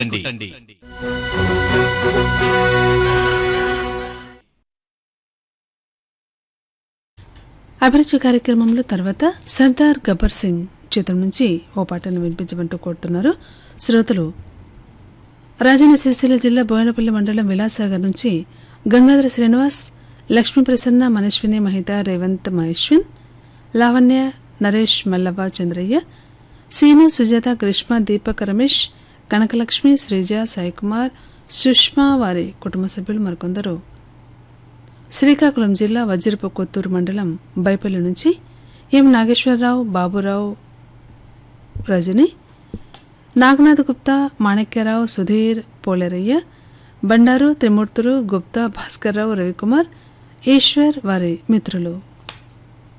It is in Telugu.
అభిరుచి కార్యక్రమంలో తర్వాత సర్దార్ గబ్బర్ సింగ్ చిత్రం నుంచి ఓ పాటను వినిపించమంటూ కోరుతున్నారు శ్రోతలు రాజన్న సిరిసిల్ల జిల్లా బోయనపల్లి మండలం విలాసాగర్ నుంచి గంగాధర శ్రీనివాస్ లక్ష్మీ ప్రసన్న మనశ్విని మహిత రేవంత్ మహేశ్విన్ లావణ్య నరేష్ మల్లవ్వ చంద్రయ్య సీను సుజాత గ్రీష్మ దీపక్ రమేష్ కనకలక్ష్మి శ్రీజ సాయికుమార్ సుష్మా వారి కుటుంబ సభ్యులు మరికొందరు శ్రీకాకుళం జిల్లా వజ్రపు కొత్తూరు మండలం బైపల్లి నుంచి ఎం నాగేశ్వరరావు బాబురావు రజని నాగనాథ్ గుప్తా మాణిక్యరావు సుధీర్ పోలేరయ్య బండారు త్రిమూర్తులు గుప్తా భాస్కర్రావు రవికుమార్ ఈశ్వర్ వారి మిత్రులు